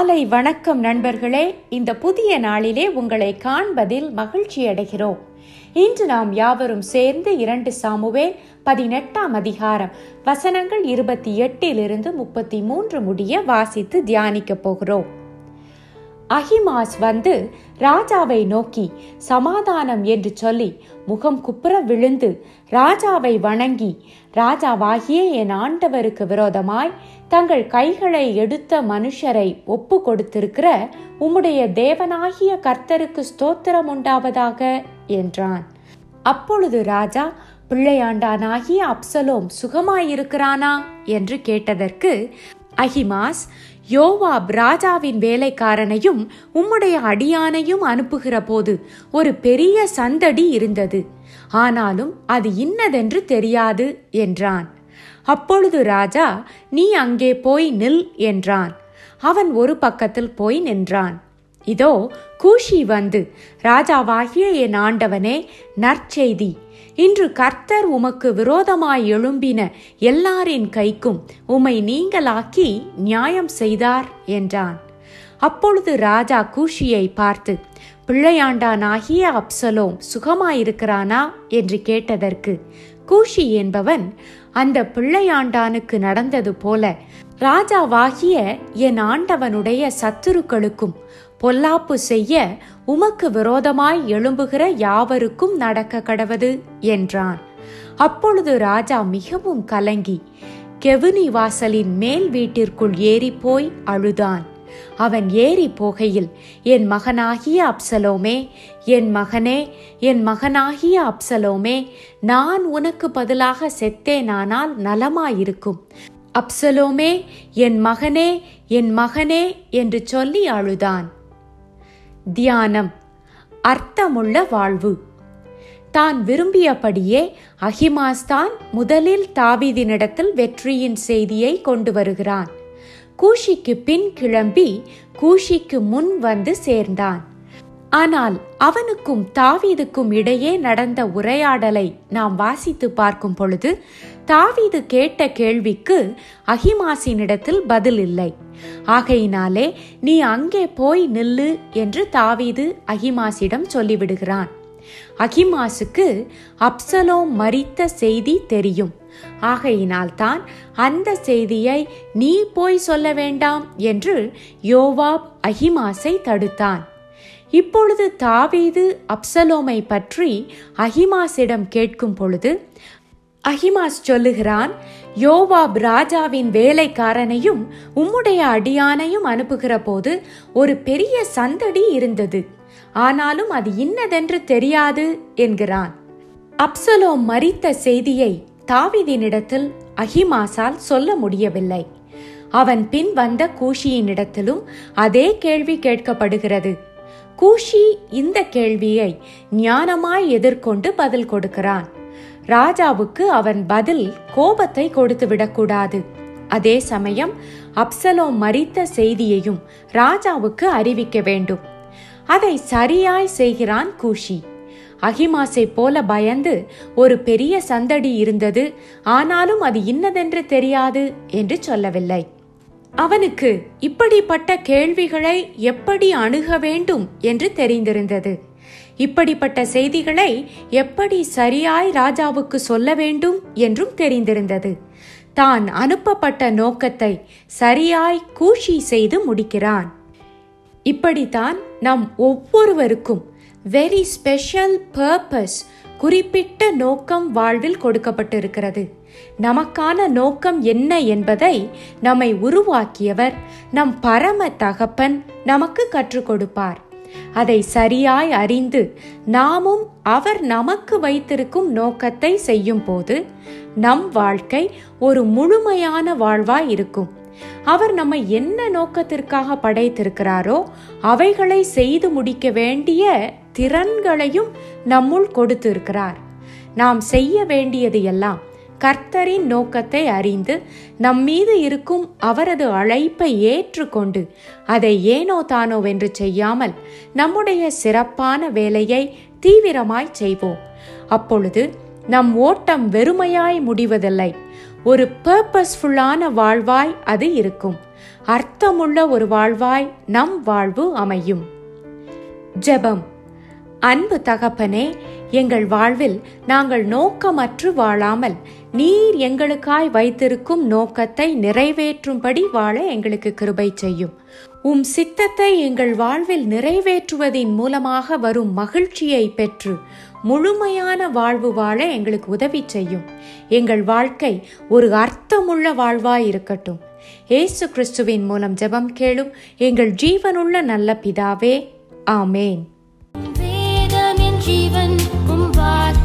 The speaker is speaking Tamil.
காலை வணக்கம் நண்பர்களே இந்த புதிய நாளிலே உங்களை காண்பதில் மகிழ்ச்சி அடைகிறோம் இன்று நாம் யாவரும் சேர்ந்து இரண்டு சாமுவேல் பதினெட்டாம் அதிகாரம் வசனங்கள் இருபத்தி எட்டிலிருந்து முப்பத்தி மூன்று முடிய வாசித்து தியானிக்க போகிறோம் அஹிமாஸ் வந்து ராஜாவை நோக்கி சமாதானம் என்று சொல்லி முகம் குப்புற விழுந்து ராஜாவை வணங்கி ராஜாவாகிய என் ஆண்டவருக்கு விரோதமாய் தங்கள் கைகளை எடுத்த மனுஷரை ஒப்பு கொடுத்திருக்கிற உம்முடைய தேவனாகிய கர்த்தருக்கு ஸ்தோத்திரம் உண்டாவதாக என்றான் அப்பொழுது ராஜா பிள்ளையாண்டானாகிய அப்சலோம் சுகமாயிருக்கிறானா என்று கேட்டதற்கு அஹிமாஸ் யோவாப் ராஜாவின் வேலைக்காரனையும் உம்முடைய அடியானையும் அனுப்புகிற போது ஒரு பெரிய சந்தடி இருந்தது ஆனாலும் அது இன்னதென்று தெரியாது என்றான் அப்பொழுது ராஜா நீ அங்கே போய் நில் என்றான் அவன் ஒரு பக்கத்தில் போய் நின்றான் இதோ கூஷி வந்து ராஜாவாகிய என் ஆண்டவனே நற்செய்தி இன்று கர்த்தர் உமக்கு விரோதமாய் எழும்பின எல்லாரின் கைக்கும் உம்மை நீங்களாக்கி நியாயம் செய்தார் என்றான் அப்பொழுது ராஜா கூஷியை பார்த்து பிள்ளையாண்டானாகிய அப்சலோம் சுகமாயிருக்கிறானா என்று கேட்டதற்கு கூஷி என்பவன் அந்த பிள்ளையாண்டானுக்கு நடந்தது போல ராஜாவாகிய என் ஆண்டவனுடைய சத்துருக்களுக்கும் பொல்லாப்பு செய்ய உமக்கு விரோதமாய் எழும்புகிற யாவருக்கும் நடக்க கடவது என்றான் அப்பொழுது ராஜா மிகவும் கலங்கி கெவுனி வாசலின் மேல் வீட்டிற்குள் ஏறி போய் அழுதான் அவன் ஏறி போகையில் என் மகனாகிய அப்சலோமே என் மகனே என் மகனாகிய அப்சலோமே நான் உனக்கு பதிலாக செத்தேனானால் நலமாயிருக்கும் அப்சலோமே என் மகனே என் மகனே என்று சொல்லி அழுதான் தியானம் அர்த்தமுள்ள வாழ்வு தான் விரும்பியபடியே அஹிமாஸ் தான் முதலில் தாவீதினிடத்தில் வெற்றியின் செய்தியை கொண்டு வருகிறான் கூஷிக்கு பின் கிளம்பி கூஷிக்கு முன் வந்து சேர்ந்தான் ஆனால் அவனுக்கும் தாவீதுக்கும் இடையே நடந்த உரையாடலை நாம் வாசித்து பார்க்கும் பொழுது தாவீது கேட்ட கேள்விக்கு அஹிமாசினிடத்தில் பதில் இல்லை ஆகையினாலே நீ அங்கே போய் நில்லு என்று தாவீது அஹிமாசிடம் சொல்லிவிடுகிறான் அகிமாசுக்கு அப்சலோம் மறித்த செய்தி தெரியும் ஆகையினால் தான் அந்த செய்தியை நீ போய் சொல்ல வேண்டாம் என்று யோவாப் அஹிமாஸை தடுத்தான் இப்பொழுது தாவீது அப்சலோமை பற்றி அஹிமாஸிடம் கேட்கும் பொழுது அஹிமாஸ் சொல்லுகிறான் யோவாப் ராஜாவின் வேலைக்காரனையும் உம்முடைய அடியானையும் அனுப்புகிற போது ஒரு பெரிய சந்தடி இருந்தது ஆனாலும் அது இன்னதென்று தெரியாது என்கிறான் அப்சலோம் மறித்த செய்தியை தாவிதினிடத்தில் அஹிமாசால் சொல்ல முடியவில்லை அவன் பின் வந்த கூஷியினிடத்திலும் அதே கேள்வி கேட்கப்படுகிறது கூஷி இந்த கேள்வியை ஞானமாய் எதிர்கொண்டு பதில் கொடுக்கிறான் ராஜாவுக்கு அவன் பதில் கோபத்தை கொடுத்து விடக்கூடாது அதே சமயம் அப்சலோம் மறித்த செய்தியையும் ராஜாவுக்கு அறிவிக்க வேண்டும் அதை சரியாய் செய்கிறான் கூஷி அகிமாசை போல பயந்து ஒரு பெரிய சந்தடி இருந்தது ஆனாலும் அது இன்னதென்று தெரியாது என்று சொல்லவில்லை அவனுக்கு இப்படிப்பட்ட கேள்விகளை எப்படி அணுக வேண்டும் என்று தெரிந்திருந்தது இப்படிப்பட்ட செய்திகளை எப்படி சரியாய் ராஜாவுக்கு சொல்ல வேண்டும் என்றும் தெரிந்திருந்தது தான் அனுப்பப்பட்ட நோக்கத்தை சரியாய் கூஷி செய்து முடிக்கிறான் இப்படித்தான் நம் ஒவ்வொருவருக்கும் வெரி ஸ்பெஷல் பர்பஸ் குறிப்பிட்ட நோக்கம் வாழ்வில் கொடுக்கப்பட்டிருக்கிறது நமக்கான நோக்கம் என்ன என்பதை நம்மை உருவாக்கியவர் நம் பரம தகப்பன் நமக்கு கற்றுக் கொடுப்பார் அதை சரியாய் அறிந்து நாமும் அவர் நமக்கு வைத்திருக்கும் நோக்கத்தை செய்யும் போது நம் வாழ்க்கை ஒரு முழுமையான வாழ்வாய் இருக்கும் அவர் நம்மை என்ன நோக்கத்திற்காக படைத்திருக்கிறாரோ அவைகளை செய்து முடிக்க வேண்டிய திறன்களையும் நம்முள் கொடுத்திருக்கிறார் நாம் செய்ய வேண்டியது எல்லாம் கர்த்தரின் நோக்கத்தை அறிந்து நம்மீது இருக்கும் அவரது அழைப்பை ஏற்றுக்கொண்டு அதை ஏனோ தானோ வென்று செய்யாமல் நம்முடைய சிறப்பான வேலையை தீவிரமாய் செய்வோம் அப்பொழுது நம் ஓட்டம் வெறுமையாய் முடிவதில்லை ஒரு பர்பஸ்ஃபுல்லான வாழ்வாய் அது இருக்கும் அர்த்தமுள்ள ஒரு வாழ்வாய் நம் வாழ்வு அமையும் ஜெபம் அன்பு தகப்பனே எங்கள் வாழ்வில் நாங்கள் நோக்கமற்று வாழாமல் நீர் எங்களுக்காய் வைத்திருக்கும் நோக்கத்தை நிறைவேற்றும்படி வாழ எங்களுக்கு கிருபை செய்யும் உம் சித்தத்தை எங்கள் வாழ்வில் நிறைவேற்றுவதின் மூலமாக வரும் மகிழ்ச்சியை பெற்று முழுமையான வாழ்வு வாழ எங்களுக்கு உதவி செய்யும் எங்கள் வாழ்க்கை ஒரு அர்த்தமுள்ள வாழ்வாய் இருக்கட்டும் ஏசு கிறிஸ்துவின் மூலம் ஜெபம் கேளும் எங்கள் ஜீவனுள்ள நல்ல பிதாவே ஆமேன் வேதம் என் ஜீவன் உம் வார்த்தை